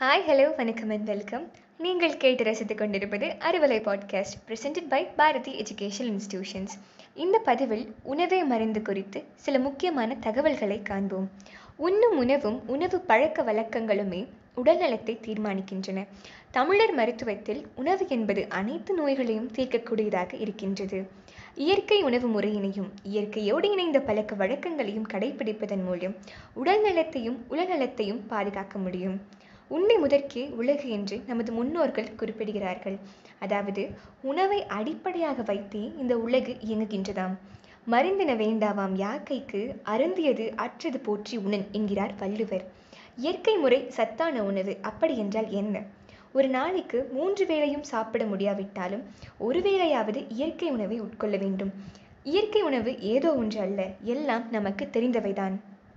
hi hello வணக்கம் and welcome நீங்கள் கேட்டு ரசித்துக் கொண்டிருப்பது அறுவலை podcast presented by Bharathi education institutions இந்த பதிவில் உணவே மருந்து குறித்து சில முக்கியமான தகவல்களை காண்போம் உண்ணும் உணவும் உணவு பழக்க வழக்கங்களுமே உடல்நலத்தை தீர்மானிக்கின்றன தமிழர் மருத்துவத்தில் உணவு என்பது அனைத்து நோய்களையும் தீர்க்கக்கூடியதாக இருக்கின்றது இயற்கை உணவு முறையினையும் இயற்கையோடு இணைந்த பழக்க வழக்கங்களையும் கடைபிடிப்பதன் மூலம் உடல் நலத்தையும் உளநலத்தையும் பாதுகாக்க முடியும் உண்மை முதற்கே உலகு என்று நமது முன்னோர்கள் குறிப்பிடுகிறார்கள் அதாவது உணவை அடிப்படையாக வைத்தே இந்த உலகு இயங்குகின்றதாம் மருந்தின வேண்டாவாம் யாக்கைக்கு அருந்தியது அற்றது போற்றி உணன் என்கிறார் வள்ளுவர் இயற்கை முறை சத்தான உணவு அப்படி என்றால் என்ன ஒரு நாளைக்கு மூன்று வேளையும் சாப்பிட முடியாவிட்டாலும் ஒரு வேளையாவது இயற்கை உணவை உட்கொள்ள வேண்டும் இயற்கை உணவு ஏதோ ஒன்று அல்ல எல்லாம் நமக்கு தெரிந்தவைதான்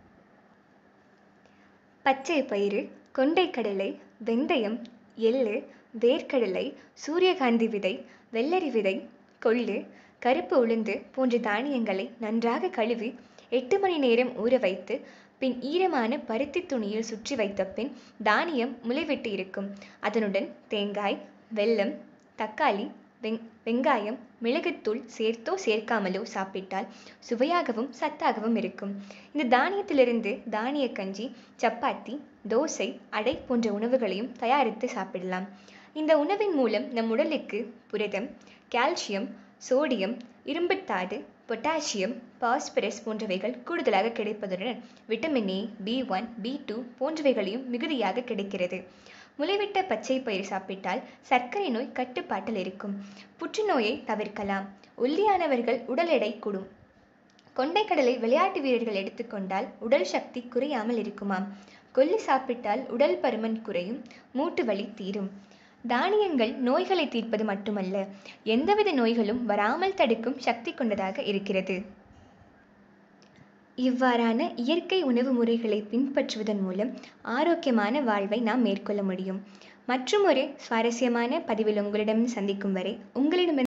பச்சை பயிறு கொண்டைக்கடலை வெந்தயம் எள்ளு வேர்க்கடலை சூரியகாந்தி விதை வெள்ளரி விதை கொள்ளு கருப்பு உளுந்து போன்ற தானியங்களை நன்றாக கழுவி எட்டு மணி நேரம் ஊற வைத்து பின் ஈரமான பருத்தி துணியில் சுற்றி வைத்த பின் தானியம் முளைவிட்டு இருக்கும் அதனுடன் தேங்காய் வெல்லம் தக்காளி வெங் வெங்காயம் மிளகுத்தூள் சேர்த்தோ சேர்க்காமலோ சாப்பிட்டால் சுவையாகவும் சத்தாகவும் இருக்கும் இந்த தானியத்திலிருந்து தானிய கஞ்சி சப்பாத்தி தோசை அடை போன்ற உணவுகளையும் தயாரித்து சாப்பிடலாம் இந்த உணவின் மூலம் நம் உடலுக்கு புரதம் கால்சியம் சோடியம் இரும்புத்தாது பொட்டாசியம் பாஸ்பரஸ் போன்றவைகள் கூடுதலாக கிடைப்பதுடன் vitamin A B one B two போன்றவைகளையும் மிகுதியாக கிடைக்கிறது முளைவிட்ட பச்சை பயிர் சாப்பிட்டால் சர்க்கரை நோய் கட்டுப்பாட்டில் இருக்கும் புற்றுநோயை தவிர்க்கலாம் ஒல்லியானவர்கள் உடல் எடை கூடும் கொண்டைக்கடலை விளையாட்டு வீரர்கள் எடுத்துக்கொண்டால் உடல் சக்தி குறையாமல் இருக்குமாம் கொல்லு சாப்பிட்டால் உடல் பருமன் குறையும் மூட்டு வலி தீரும் தானியங்கள் நோய்களை தீர்ப்பது மட்டுமல்ல எந்தவித நோய்களும் வராமல் தடுக்கும் சக்தி கொண்டதாக இருக்கிறது இவ்வாறான இயற்கை உணவு முறைகளை பின்பற்றுவதன் மூலம் ஆரோக்கியமான வாழ்வை நாம் மேற்கொள்ள முடியும் மற்றும் ஒரு சுவாரஸ்யமான பதிவில் உங்களிடம் சந்திக்கும் வரை உங்களிடம்